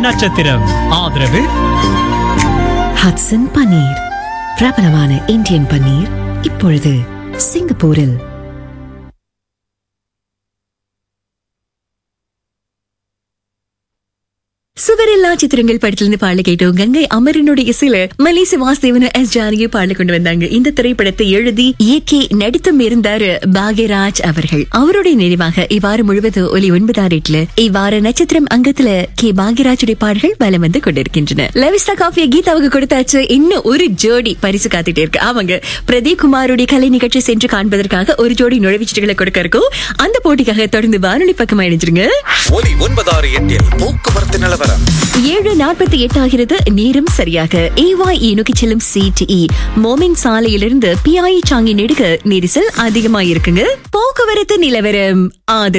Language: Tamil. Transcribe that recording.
நட்சத்திரம் ஆதரவு ஹட்சன் பன்னீர் பிரபலமான இந்தியன் பன்னீர் இப்பொழுது சிங்கப்பூரில் சுவரில்லா சித்திரங்கள் படத்திலிருந்து பாடல கேட்டோம் கங்கை அமரனுடைய இசையில மலேசி வாசுதேவன் எஸ் ஜானகி பாடல கொண்டு வந்தாங்க இந்த திரைப்படத்தை எழுதி இயக்கி நடித்தும் இருந்தாரு பாக்யராஜ் அவர்கள் அவருடைய நினைவாக இவ்வாறு முழுவது ஒலி ஒன்பதாம் எட்டுல இவ்வாறு நட்சத்திரம் அங்கத்துல கே பாக்யராஜுடைய பாடல்கள் வலம் வந்து கொண்டிருக்கின்றன லவிஸ்தா காஃபியை கீதாவுக்கு கொடுத்தாச்சு இன்னும் ஒரு ஜோடி பரிசு காத்துட்டே இருக்கு ஆமாங்க பிரதீப் குமாருடைய கலை நிகழ்ச்சி சென்று காண்பதற்காக ஒரு ஜோடி நுழைவுச்சீட்டுகளை கொடுக்க இருக்கும் அந்த போட்டிக்காக தொடர்ந்து வானொலி பக்கம் இணைஞ்சிருங்க ஒலி ஒன்பதாறு எட்டில் போக்குவரத்து நிலவரம் ஏழு நாற்பத்தி எட்டு ஆகிறது நேரம் சரியாக ஏவாய் நோக்கி செல்லும் சிடிஇ மோமின் சாலையிலிருந்து பிஐ சாங்கி நெடுக நெரிசல் அதிகமாயிருக்குங்க போக்குவரத்து நிலவரம் ஆதரவு